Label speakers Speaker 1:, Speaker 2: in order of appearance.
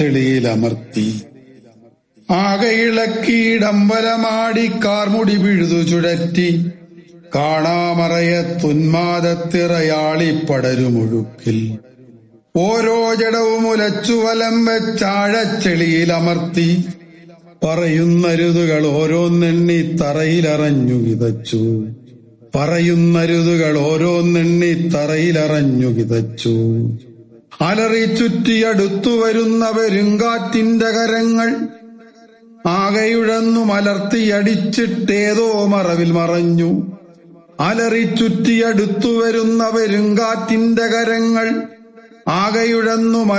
Speaker 1: ചാഴച്ചെളിയിലമർത്തി ആകെ ഇളക്കിയിടമ്പലമാടി കാർമുടി പിഴുതു ചുഴറ്റി കാണാമറയത്തുന്മാദത്തിറയാളിപ്പടരുമൊഴുക്കിൽ ഓരോ ജഡവും ഉലച്ചു വലം വെച്ചാഴച്ചെളിയിലമർത്തി പറയുന്നരുതുകൾ ഓരോന്നെണ്ണി തറയിലറഞ്ഞു വിതച്ചു പറയുന്നരുതുകൾ ഓരോന്നെണ്ണി തറയിലറഞ്ഞു വിതച്ചു അലറി ചുറ്റിയടുത്തു വരുന്ന പെരുങ്കാറ്റിന്റെ കരങ്ങൾ ആകെയുഴന്നു മലർത്തിയടിച്ചിട്ടേതോ മറവിൽ മറഞ്ഞു അലറി ചുറ്റിയടുത്തു വരുന്ന പെരുങ്കാറ്റിന്റെ കരങ്ങൾ ആകെയുഴന്നു